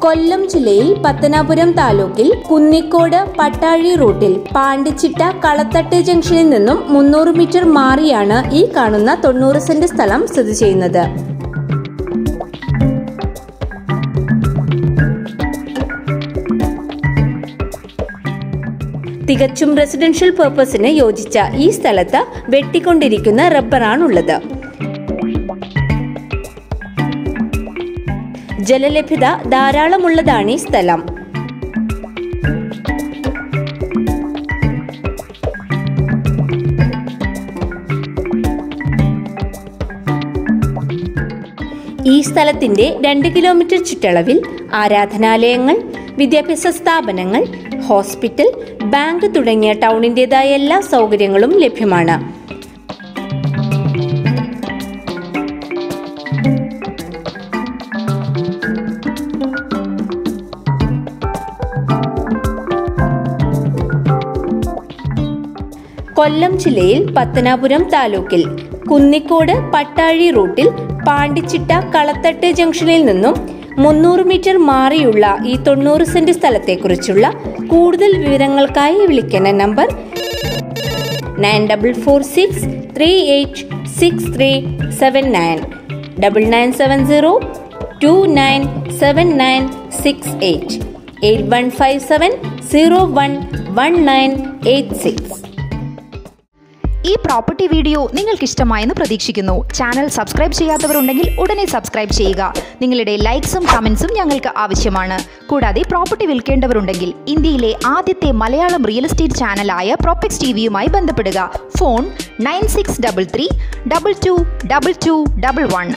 കൊല്ലം ജില്ലയിൽ പത്തനാപുരം താലൂക്കിൽ കുന്നിക്കോട് പട്ടാഴി റൂട്ടിൽ പാണ്ടിച്ചിട്ട കളത്തട്ട് ജംഗ്ഷനിൽ നിന്നും മുന്നൂറ് മീറ്റർ മാറിയാണ് ഈ കാണുന്ന തൊണ്ണൂറ് സെന്റ് സ്ഥലം സ്ഥിതി ചെയ്യുന്നത് തികച്ചും റെസിഡൻഷ്യൽ പർപ്പസിന് യോജിച്ച ഈ സ്ഥലത്ത് വെട്ടിക്കൊണ്ടിരിക്കുന്ന റബ്ബറാണുള്ളത് ജലലഭ്യത ധാരാളമുള്ളതാണ് ഈ സ്ഥലം ഈ സ്ഥലത്തിന്റെ രണ്ട് കിലോമീറ്റർ ചുറ്റളവിൽ ആരാധനാലയങ്ങൾ വിദ്യാഭ്യാസ സ്ഥാപനങ്ങൾ ഹോസ്പിറ്റൽ ബാങ്ക് തുടങ്ങിയ ടൗണിൻ്റെതായ എല്ലാ സൗകര്യങ്ങളും ലഭ്യമാണ് കൊല്ലം ജില്ലയിൽ പത്തനാപുരം താലൂക്കിൽ കുന്നിക്കോട് പട്ടാഴി റൂട്ടിൽ പാണ്ടിച്ചിട്ട കളത്തട്ട് ജംഗ്ഷനിൽ നിന്നും മുന്നൂറ് മീറ്റർ മാറിയുള്ള ഈ തൊണ്ണൂറ് സെന്റ് സ്ഥലത്തെക്കുറിച്ചുള്ള കൂടുതൽ വിവരങ്ങൾക്കായി വിളിക്കുന്ന number nine double four six three eight six three seven nine double nine seven zero two nine seven nine six eight eight one five seven zero one one nine eight six ഈ property video നിങ്ങൾക്ക് ഇഷ്ടമായെന്ന് പ്രതീക്ഷിക്കുന്നു channel subscribe ചെയ്യാത്തവരുണ്ടെങ്കിൽ ഉടനെ subscribe ചെയ്യുക നിങ്ങളുടെ ലൈക്സും കമൻസും ഞങ്ങൾക്ക് ആവശ്യമാണ് കൂടാതെ പ്രോപ്പർട്ടി വിൽക്കേണ്ടവരുണ്ടെങ്കിൽ ഇന്ത്യയിലെ ആദ്യത്തെ മലയാളം റിയൽ എസ്റ്റേറ്റ് ചാനലായ പ്രോപ്പക്സ് ടി വിയുമായി ബന്ധപ്പെടുക phone nine six double three double two double two double one